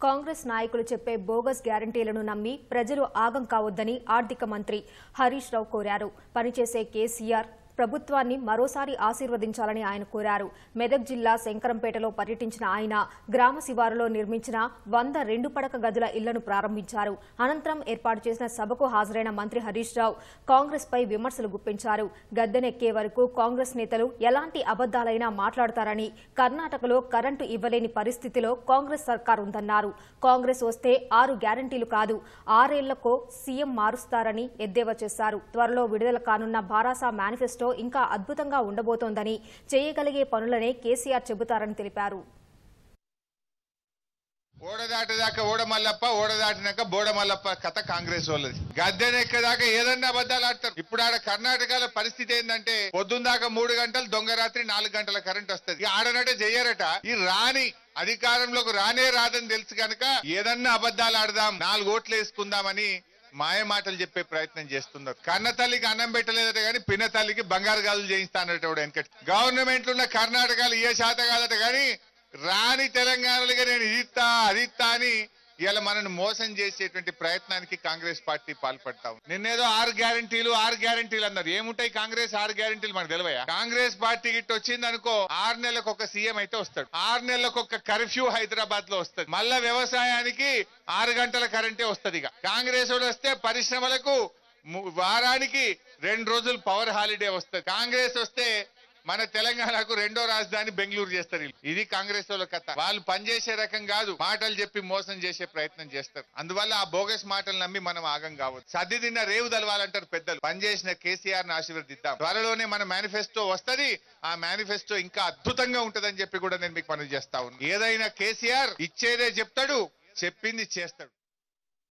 కాంగ్రెస్ నాయకులు చెప్పే బోగస్ గ్యారంటీలను నమ్మి ప్రజలు ఆగం కావద్దని ఆర్థిక మంత్రి హరీష్ రావు కోరారు పనిచేసే కేసీఆర్ ప్రభుత్వాన్ని మరోసారి ఆశీర్వదించాలని ఆయన కోరారు మెదక్ జిల్లా శంకరంపేటలో పర్యటించిన ఆయన గ్రామ శివారులో నిర్మించిన వంద రెండు పడక గదుల ఇళ్లను ప్రారంభించారు అనంతరం ఏర్పాటు చేసిన సభకు హాజరైన మంత్రి హరీష్ రావు కాంగ్రెస్ పై విమర్శలు గుప్పించారు గద్దెనెక్కే వరకు కాంగ్రెస్ నేతలు ఎలాంటి అబద్దాలైనా మాట్లాడతారని కర్ణాటకలో కరెంటు ఇవ్వలేని పరిస్థితిలో కాంగ్రెస్ సర్కార్ ఉందన్నారు కాంగ్రెస్ వస్తే ఆరు గ్యారంటీలు కాదు ఆరేళ్లకో సీఎం మారుస్తారని ఎద్దేవా చేశారు త్వరలో విడుదల కానున్న భారాసా మేనిఫెస్టో ఇంకా అద్భుతంగా ఉండబోతోందని చేయగలిగే పనులనే కేసీఆర్ చెబుతారని తెలిపారు ఓడదాటేదాకా ఓడ మల్లప్ప ఓడదాటినాక బోడ మల్లప్ప కథ కాంగ్రెస్ వాళ్ళది గద్దెనెక్కేదాకా ఏదన్నా అబద్ధాలు ఆడతారు ఇప్పుడు ఆడ కర్ణాటకలో పరిస్థితి ఏంటంటే పొద్దున్న దాకా మూడు గంటలు దొంగ రాత్రి నాలుగు గంటల కరెంట్ వస్తుంది ఇక ఆడనట్టే చెయ్యరట ఈ రాని అధికారంలోకి రానే రాదని తెలుసు కనుక ఏదన్నా అబద్ధాలు ఆడదాం నాలుగు ఓట్లు వేసుకుందామని మాయ మాటలు చెప్పే ప్రయత్నం చేస్తున్నారు కన్న తల్లికి అన్నం పెట్టలేదట కానీ పిన్న తల్లికి బంగారు గాజులు చేయిస్తానట వెనకటి గవర్నమెంట్ ఉన్న కర్ణాటకలో ఏ శాత కాదట కానీ రాని తెలంగాణలుగా నేను ఇదిత్తా అదిత్తా అని ఇలా మనల్ని మోసం చేసేటువంటి ప్రయత్నానికి కాంగ్రెస్ పార్టీ పాల్పడతాం నిన్నేదో ఆరు గ్యారంటీలు ఆరు గ్యారంటీలు అన్నారు ఏముంటాయి కాంగ్రెస్ ఆరు గ్యారంటీలు మనకు తెలివయా కాంగ్రెస్ పార్టీ గిట్ట వచ్చింది అనుకో ఆరు నెలలకు ఒక సీఎం అయితే వస్తాడు ఆరు నెలలకు ఒక కర్ఫ్యూ హైదరాబాద్ లో వస్తుంది మళ్ళా వ్యవసాయానికి ఆరు గంటల కరెంటే వస్తుంది ఇక కాంగ్రెస్ వాడు వస్తే పరిశ్రమలకు ము- వారానికి రెండు రోజులు పవర్ హాలిడే వస్తుంది కాంగ్రెస్ వస్తే మన తెలంగాణకు రెండో రాజధాని బెంగళూరు చేస్తారు వీళ్ళు. ఇది కాంగ్రెస్ వాళ్ళ కథ వాళ్ళు పనిచేసే రకం కాదు మాటలు చెప్పి మోసం చేసే ప్రయత్నం చేస్తారు అందువల్ల ఆ బోగస్ మాటలు నమ్మి మనం ఆగం కావచ్చు సర్ది తిన్న రేవు దలవాలంటారు పెద్దలు పనిచేసిన కేసీఆర్ ని ఆశీర్వదిద్దాం త్వరలోనే మన మేనిఫెస్టో వస్తది ఆ మేనిఫెస్టో ఇంకా అద్భుతంగా ఉంటదని చెప్పి కూడా నేను మీకు పని చేస్తా ఉన్నాను ఏదైనా కేసీఆర్ ఇచ్చేదే చెప్తాడు చెప్పింది చేస్తాడు